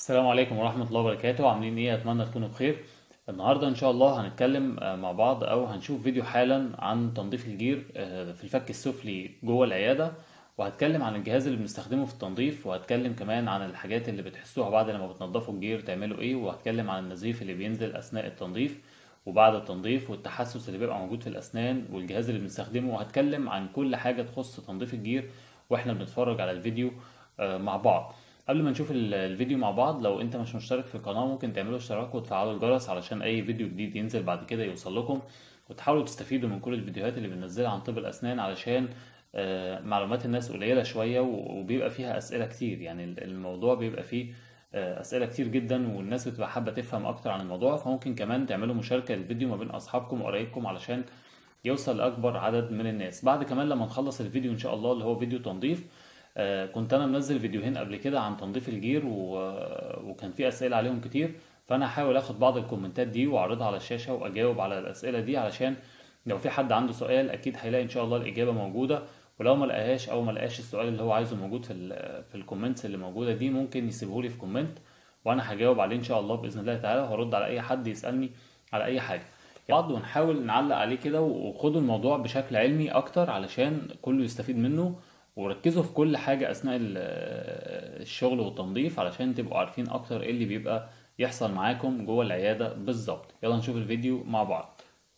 السلام عليكم ورحمة الله وبركاته عاملين ايه اتمنى تكونوا بخير النهاردة ان شاء الله هنتكلم آه، مع بعض او هنشوف فيديو حالا عن تنظيف الجير آه، في الفك السفلي جوه العيادة وهتكلم عن الجهاز اللي بنستخدمه في التنظيف وهتكلم كمان عن الحاجات اللي بتحسوها بعد لما بتنضفوا الجير تعملوا ايه وهتكلم عن النزيف اللي بينزل اثناء التنظيف وبعد التنظيف والتحسس اللي بيبقى موجود في الاسنان والجهاز اللي بنستخدمه وهتكلم عن كل حاجة تخص تنظيف الجير واحنا بنتفرج على الفيديو آه، مع بعض قبل ما نشوف ال- الفيديو مع بعض لو انت مش مشترك في القناة ممكن تعملوا اشتراك وتفعلوا الجرس علشان اي فيديو جديد ينزل بعد كده يوصل لكم وتحاولوا تستفيدوا من كل الفيديوهات اللي بننزلها عن طب الاسنان علشان آه، معلومات الناس قليلة شوية و- وبيبقى فيها اسئلة كتير يعني ال- الموضوع بيبقى فيه آه، اسئلة كتير جدا والناس بتبقى حابة تفهم اكتر عن الموضوع فممكن كمان تعملوا مشاركة للفيديو ما بين اصحابكم وقرايبكم علشان يوصل لأكبر عدد من الناس بعد كمان لما نخلص الفيديو إن شاء الله اللي هو فيديو تنظيف آه، كنت أنا منزل فيديوهين قبل كده عن تنظيف الجير و... وكان في أسئلة عليهم كتير فأنا هحاول أخد بعض الكومنتات دي وأعرضها على الشاشة وأجاوب على الأسئلة دي علشان لو في حد عنده سؤال أكيد هيلاقي إن شاء الله الإجابة موجودة ولو ما لقاهاش أو ما لقاش السؤال اللي هو عايزه موجود في ال... في الكومنتس اللي موجودة دي ممكن يسيبهولي في كومنت وأنا هجاوب عليه إن شاء الله بإذن الله تعالى وهرد على أي حد يسألني على أي حاجة بعض ونحاول نعلق عليه كده وخدوا الموضوع بشكل علمي اكتر علشان كله يستفيد منه وركزوا في كل حاجة اثناء ال- الشغل والتنظيف علشان تبقوا عارفين اكتر ايه اللي بيبقى يحصل معاكم جوه العيادة بالظبط يلا نشوف الفيديو مع بعض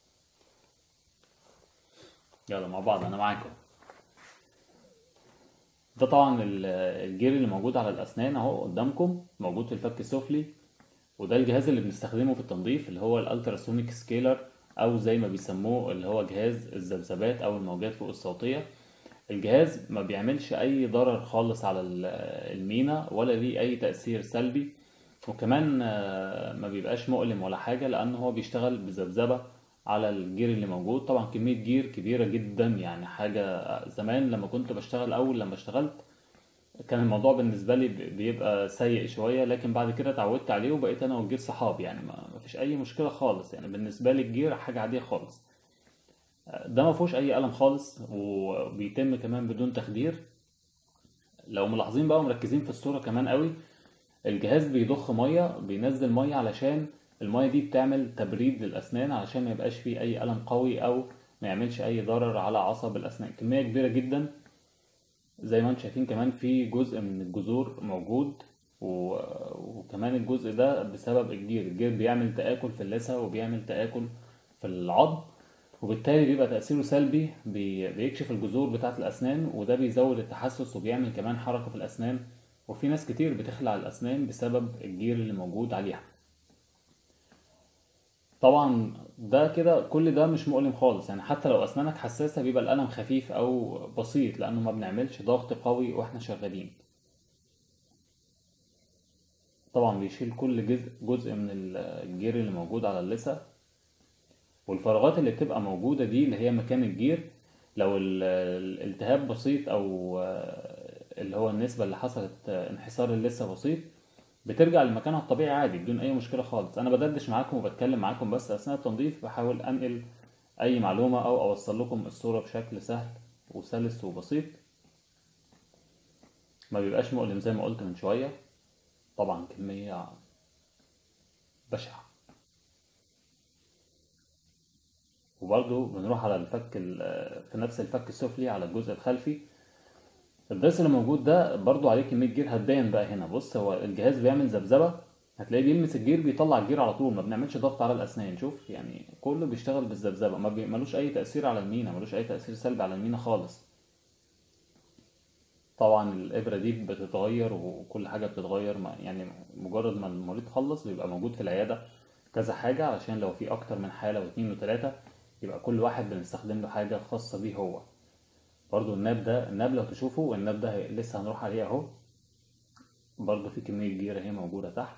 يلا مع بعض انا معاكم ده طبعا ال- الجير اللي موجود على الاسنان اهو قدامكم موجود في الفك السفلي وده الجهاز اللي بنستخدمه في التنظيف اللي هو الالتراسونيك سكيلر او زي ما بيسموه اللي هو جهاز الذبذبات او الموجات فوق الصوتية الجهاز ما بيعملش اي ضرر خالص على ال- المينا ولا ليه اي تأثير سلبي وكمان آه، ما بيبقاش مؤلم ولا حاجة لأنه هو بيشتغل بذبذبة على الجير اللي موجود طبعا كمية جير كبيرة جدا يعني حاجة زمان لما كنت بشتغل أول لما اشتغلت كان الموضوع بالنسبة لي بي- بيبقى سيء شوية لكن بعد كده اتعودت عليه وبقيت أنا والجير صحاب يعني ما ما فيش أي مشكلة خالص يعني بالنسبة لي الجير حاجة عادية خالص ده ما فيهوش أي ألم خالص وبيتم كمان بدون تخدير لو ملاحظين بقى ومركزين في الصورة كمان قوي الجهاز بيضخ مية بينزل مية علشان المية دي بتعمل تبريد للأسنان علشان ما يبقاش فيه أي ألم قوي أو ما يعملش أي ضرر على عصب الأسنان كمية كبيرة جدا زي ما انتم شايفين كمان في جزء من الجذور موجود و... وكمان الجزء ده بسبب الجير الجير بيعمل تآكل في اللثة وبيعمل تآكل في العظم وبالتالي بيبقى تأثيره سلبي بي... بيكشف الجذور بتاعة الأسنان وده بيزود التحسس وبيعمل كمان حركة في الأسنان وفي ناس كتير بتخلع الأسنان بسبب الجير اللي موجود عليها طبعا ده كده كل ده مش مؤلم خالص يعني حتى لو اسنانك حساسه بيبقى الالم خفيف او بسيط لانه ما بنعملش ضغط قوي واحنا شغالين طبعا بيشيل كل جزء جزء من الجير اللي موجود على اللثه والفراغات اللي بتبقى موجوده دي اللي هي مكان الجير لو ال- الالتهاب بسيط او اللي هو النسبه اللي حصلت انحسار اللثه بسيط بترجع لمكانها الطبيعي عادي بدون اي مشكله خالص انا بدردش معاكم وبتكلم معاكم بس اثناء التنظيف بحاول انقل اي معلومه او اوصل لكم الصوره بشكل سهل وسلس وبسيط ما بيبقاش مؤلم زي ما قلت من شويه طبعا كميه بشعه وبرضه بنروح على الفك ال- في نفس الفك السفلي على الجزء الخلفي الضرس اللي موجود ده برضو عليه كمية جير هتبان بقى هنا بص هو الجهاز بيعمل ذبذبة هتلاقيه بيلمس الجير بيطلع الجير على طول ما بنعملش ضغط على الأسنان شوف يعني كله بيشتغل بالذبذبة ما بي- ملوش أي تأثير على المينا ملوش أي تأثير سلبي على المينا خالص طبعا الإبرة دي بتتغير وكل حاجة بتتغير ما يعني مجرد ما المريض خلص بيبقى موجود في العيادة كذا حاجة علشان لو في أكتر من حالة واتنين وتلاتة يبقى كل واحد بنستخدم له حاجة خاصة بيه هو برضو الناب ده الناب لو تشوفوا الناب ده هي- لسه هنروح عليه اهو برضو في كمية جيرة اهي موجودة تحت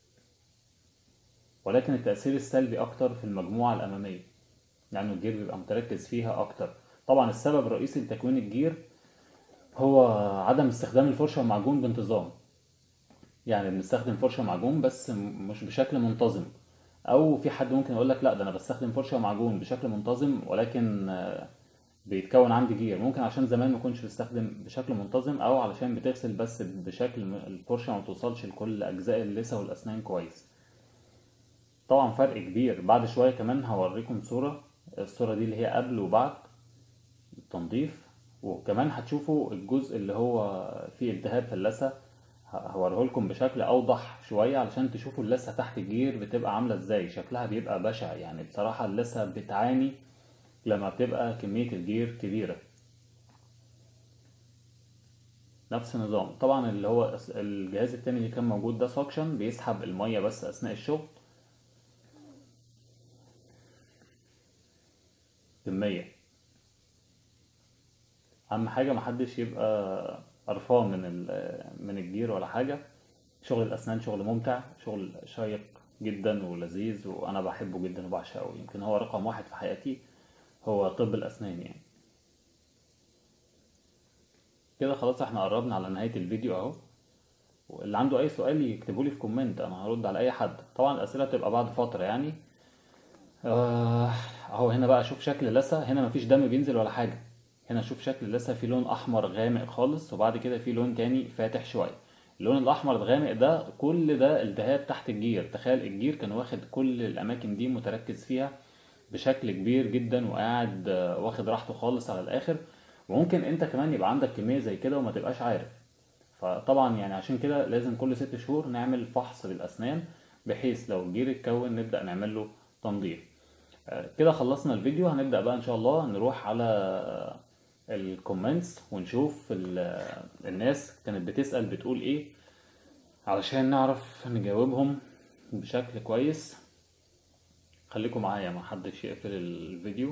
ولكن التأثير السلبي أكتر في المجموعة الأمامية لأنه الجير بيبقى متركز فيها أكتر طبعا السبب الرئيسي لتكوين الجير هو عدم استخدام الفرشة والمعجون بانتظام يعني بنستخدم فرشة ومعجون بس م- مش بشكل منتظم أو في حد ممكن يقول لك لا ده أنا بستخدم فرشة ومعجون بشكل منتظم ولكن آه، بيتكون عندي جير ممكن عشان زمان ما كنتش بستخدم بشكل منتظم او علشان بتغسل بس بشكل م- الفرشة ما توصلش لكل اجزاء اللثة والاسنان كويس طبعا فرق كبير بعد شوية كمان هوريكم صورة الصورة دي اللي هي قبل وبعد التنظيف وكمان هتشوفوا الجزء اللي هو فيه التهاب في اللثة هوريه لكم بشكل اوضح شوية علشان تشوفوا اللثة تحت الجير بتبقى عاملة ازاي شكلها بيبقى بشع يعني بصراحة اللثة بتعاني لما بتبقى كمية الجير كبيرة نفس النظام طبعا اللي هو الجهاز التاني اللي كان موجود ده سكشن بيسحب المية بس اثناء الشغل كمية اهم حاجه محدش يبقى قرفان من ال- من الجير ولا حاجه شغل الاسنان شغل ممتع شغل شيق جدا ولذيذ وانا بحبه جدا وبعشقه يمكن هو رقم واحد في حياتي هو طب الاسنان يعني كده خلاص احنا قربنا على نهايه الفيديو اهو واللي عنده اي سؤال يكتبوا لي في كومنت انا هرد على اي حد طبعا الاسئله بتبقى بعد فتره يعني آه، اهو هنا بقى شوف شكل اللثه هنا مفيش دم بينزل ولا حاجه هنا شوف شكل اللثه في لون احمر غامق خالص وبعد كده في لون تاني فاتح شويه اللون الاحمر الغامق ده كل ده التهاب تحت الجير تخيل الجير كان واخد كل الاماكن دي متركز فيها بشكل كبير جدا وقاعد آه، واخد راحته خالص على الاخر وممكن انت كمان يبقى عندك كميه زي كده وما تبقاش عارف فطبعا يعني عشان كده لازم كل ست شهور نعمل فحص للأسنان بحيث لو الجير اتكون نبدأ نعمل له تنظيف آه، كده خلصنا الفيديو هنبدأ بقى إن شاء الله نروح على الكومنتس ونشوف ال- الناس كانت بتسأل بتقول إيه علشان نعرف نجاوبهم بشكل كويس خليكم معايا ما حدش يقفل الفيديو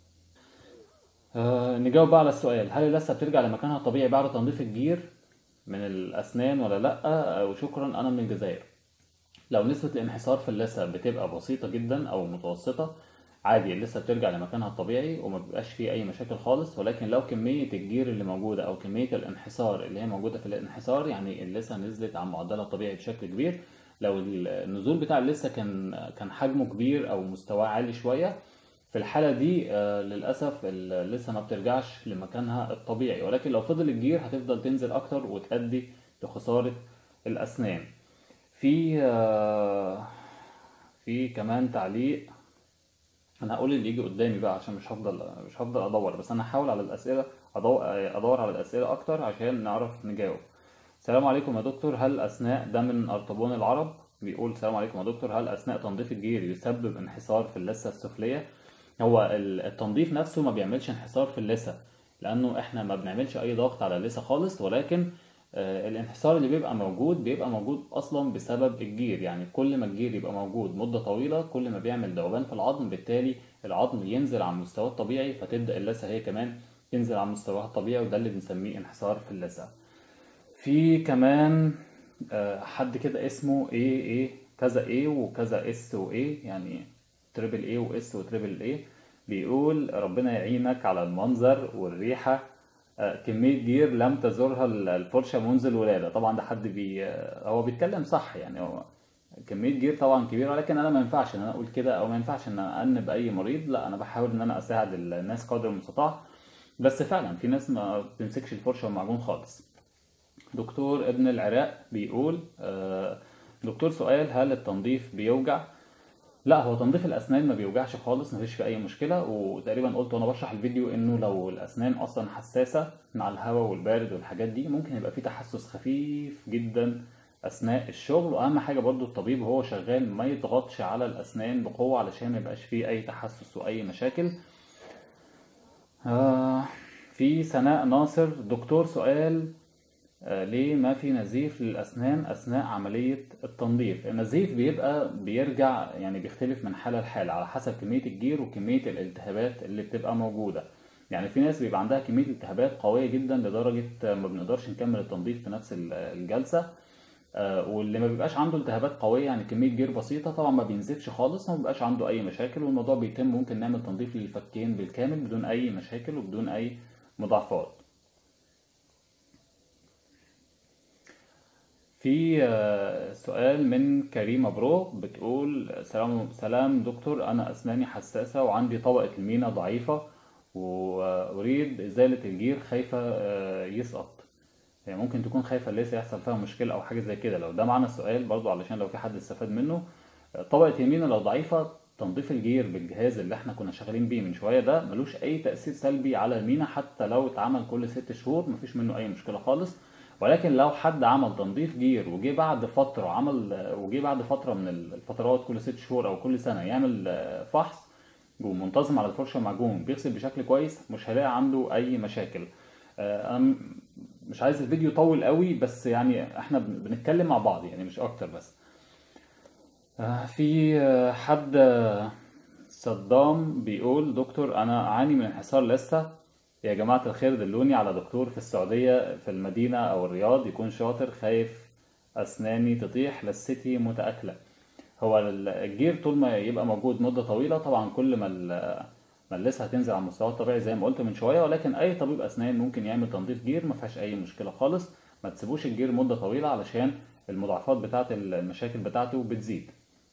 آه، نجاوب بقى على السؤال هل اللثة بترجع لمكانها الطبيعي بعد تنظيف الجير من الأسنان ولا لأ وشكرا أنا من الجزائر لو نسبة الانحسار في اللثة بتبقى بسيطة جدا أو متوسطة عادي اللثة بترجع لمكانها الطبيعي وما بيبقاش فيه أي مشاكل خالص ولكن لو كمية الجير اللي موجودة أو كمية الانحسار اللي هي موجودة في الانحسار يعني اللثة نزلت عن معدلها الطبيعي بشكل كبير لو النزول بتاع اللثة كان كان حجمه كبير أو مستواه عالي شوية في الحالة دي آه، للأسف ال- لسه ما بترجعش لمكانها الطبيعي ولكن لو فضل الجير هتفضل تنزل أكتر وتؤدي لخسارة الأسنان في آه، في كمان تعليق أنا هقول اللي يجي قدامي بقى عشان مش هفضل مش هفضل أدور بس أنا هحاول على الأسئلة أدور, أدور على الأسئلة أكتر عشان نعرف نجاوب السلام عليكم يا دكتور هل أثناء ده من أرطبون العرب بيقول السلام عليكم يا دكتور هل أثناء تنظيف الجير يسبب انحسار في اللثة السفلية هو ال- التنظيف نفسه ما بيعملش انحسار في اللثة لأنه احنا ما بنعملش أي ضغط على اللثة خالص ولكن آه، الانحسار اللي بيبقى موجود بيبقى موجود أصلا بسبب الجير يعني كل ما الجير يبقى موجود مدة طويلة كل ما بيعمل ذوبان في العظم بالتالي العظم ينزل عن مستواه الطبيعي فتبدأ اللثة هي كمان تنزل عن مستواها الطبيعي وده اللي بنسميه انحسار في اللثة في كمان آه، حد كده اسمه ايه ايه كذا ايه وكذا اس وايه يعني تريبل ايه واس وتريبل ايه بيقول ربنا يعينك على المنظر والريحة آه، كمية جير لم تزورها الفرشة منذ الولادة طبعا ده حد بي آه، هو بيتكلم صح يعني هو كمية جير طبعا كبيرة ولكن انا ما ينفعش ان انا اقول كده او ما ينفعش ان انا انب اي مريض لا انا بحاول ان انا اساعد الناس قدر المستطاع بس فعلا في ناس ما بتمسكش الفرشة والمعجون خالص دكتور ابن العراق بيقول آه، دكتور سؤال هل التنظيف بيوجع؟ لا هو تنظيف الأسنان ما بيوجعش خالص مفيش فيه أي مشكلة وتقريبا قلت وأنا بشرح الفيديو إنه لو الأسنان أصلا حساسة مع الهواء والبارد والحاجات دي ممكن يبقى فيه تحسس خفيف جدا أثناء الشغل وأهم حاجة برضو الطبيب وهو شغال ما يضغطش على الأسنان بقوة علشان ما يبقاش فيه أي تحسس وأي مشاكل آه في سناء ناصر دكتور سؤال آه، ليه ما في نزيف للأسنان أثناء عملية التنظيف النزيف بيبقى بيرجع يعني بيختلف من حالة لحالة على حسب كمية الجير وكمية الالتهابات اللي بتبقى موجودة يعني في ناس بيبقى عندها كمية التهابات قوية جدا لدرجة آه، ما بنقدرش نكمل التنظيف في نفس ال- الجلسة آه، واللي ما بيبقاش عنده التهابات قوية يعني كمية جير بسيطة طبعا ما بينزفش خالص وما بيبقاش عنده أي مشاكل والموضوع بيتم ممكن نعمل تنظيف للفكين بالكامل بدون أي مشاكل وبدون أي مضاعفات في آه، سؤال من كريمة برو بتقول سلام سلام دكتور أنا أسناني حساسة وعندي طبقة المينا ضعيفة وأريد إزالة الجير خايفة آه، يسقط يعني ممكن تكون خايفة لسه يحصل فيها مشكلة أو حاجة زي كده لو ده معنى السؤال برضو علشان لو في حد استفاد منه طبقة يمين لو ضعيفة تنظيف الجير بالجهاز اللي احنا كنا شغالين بيه من شوية ده ملوش أي تأثير سلبي على المينا حتى لو اتعمل كل ست شهور مفيش منه أي مشكلة خالص ولكن لو حد عمل تنظيف جير وجي بعد فترة عمل وجي بعد فترة من الفترات كل ست شهور أو كل سنة يعمل فحص ومنتظم على الفرشة معجون بيغسل بشكل كويس مش هلاقي عنده أي مشاكل آه، أنا مش عايز الفيديو يطول قوي بس يعني احنا بنتكلم مع بعض يعني مش أكتر بس آه، في آه، حد صدام بيقول دكتور أنا أعاني من انحسار لسه يا جماعة الخير دلوني على دكتور في السعودية في المدينة أو الرياض يكون شاطر خايف أسناني تطيح لستي متأكلة هو الجير طول ما يبقى موجود مدة طويلة طبعا كل ما ما اللثة هتنزل على المستوى الطبيعي زي ما قلت من شوية ولكن أي طبيب أسنان ممكن يعمل تنظيف جير ما فيهاش أي مشكلة خالص ما تسيبوش الجير مدة طويلة علشان المضاعفات بتاعة المشاكل بتاعته بتزيد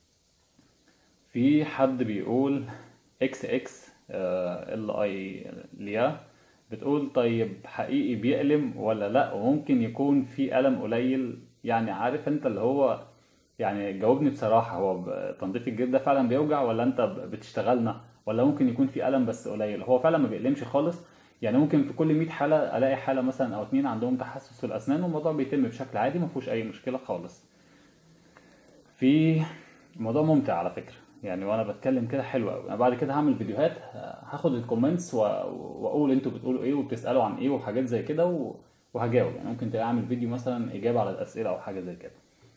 في حد بيقول اكس اكس ال اي ليا بتقول طيب حقيقي بيألم ولا لا وممكن يكون في ألم قليل يعني عارف انت اللي هو يعني جاوبني بصراحة هو تنظيف الجلد ده فعلا بيوجع ولا انت بتشتغلنا ولا ممكن يكون في ألم بس قليل هو فعلا ما بيألمش خالص يعني ممكن في كل 100 حالة ألاقي حالة مثلا أو اتنين عندهم تحسس في الأسنان والموضوع بيتم بشكل عادي ما فيهوش أي مشكلة خالص في موضوع ممتع على فكرة يعني وانا بتكلم كده حلو قوي انا بعد كده هعمل فيديوهات هاخد الكومنتس واقول انتوا بتقولوا ايه وبتسالوا عن ايه وحاجات زي كده وهجاوب يعني ممكن اعمل فيديو مثلا اجابه على الاسئله او حاجه زي كده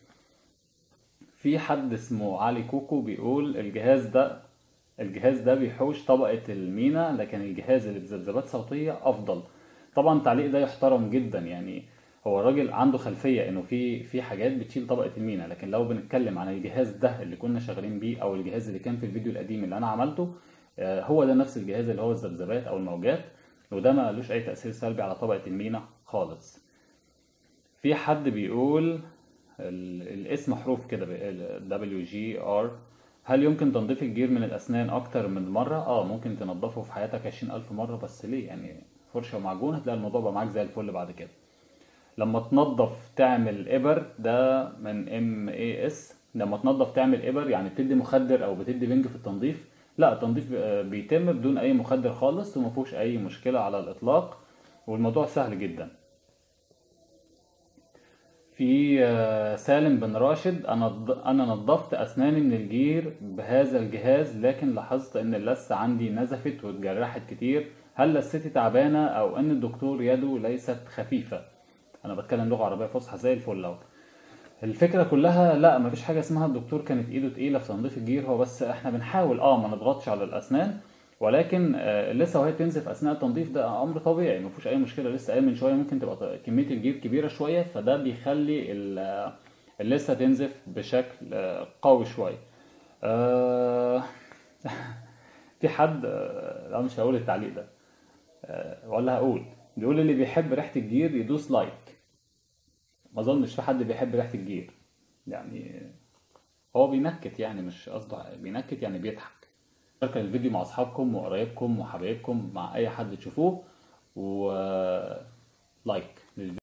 في حد اسمه علي كوكو بيقول الجهاز ده الجهاز ده بيحوش طبقة المينا لكن الجهاز اللي بذبذبات صوتية أفضل طبعا التعليق ده يحترم جدا يعني هو الراجل عنده خلفيه انه في في حاجات بتشيل طبقه المينا لكن لو بنتكلم عن الجهاز ده اللي كنا شغالين بيه او الجهاز اللي كان في الفيديو القديم اللي انا عملته آه، هو ده نفس الجهاز اللي هو الذبذبات او الموجات وده ما لوش اي تاثير سلبي على طبقه المينا خالص في حد بيقول الاسم حروف كده دبليو جي ار هل يمكن تنظيف الجير من الاسنان اكتر من مره اه ممكن تنظفه في حياتك 20000 مره بس ليه يعني فرشه ومعجون هتلاقي الموضوع بقى معاك زي الفل بعد كده لما تنظف تعمل ابر ده من ام اي اس لما تنظف تعمل ابر يعني بتدي مخدر او بتدي بنج في التنظيف لا التنظيف بيتم بدون اي مخدر خالص وما فيهوش اي مشكله على الاطلاق والموضوع سهل جدا في آه، سالم بن راشد انا انا نظفت اسناني من الجير بهذا الجهاز لكن لاحظت ان اللثه عندي نزفت واتجرحت كتير هل لثتي تعبانه او ان الدكتور يده ليست خفيفه انا بتكلم لغه عربيه فصحى زي الفل اهو الفكره كلها لا مفيش حاجه اسمها الدكتور كانت ايده تقيله في تنظيف الجير هو بس احنا بنحاول اه ما نضغطش على الاسنان ولكن آه لسه وهي بتنزف اثناء التنظيف ده امر طبيعي ما فيهوش اي مشكله لسه قايل من شويه ممكن تبقى كميه الجير كبيره شويه فده بيخلي اللثه تنزف بشكل آه قوي شويه آه في حد آه، لا مش هقول التعليق ده آه، ولا هقول بيقول اللي بيحب ريحه الجير يدوس لايك ما اظنش في حد بيحب ريحه الجير يعني هو بينكت يعني مش قصده بينكت يعني بيضحك شارك الفيديو مع اصحابكم وقرايبكم وحبايبكم مع اي حد تشوفوه و لايك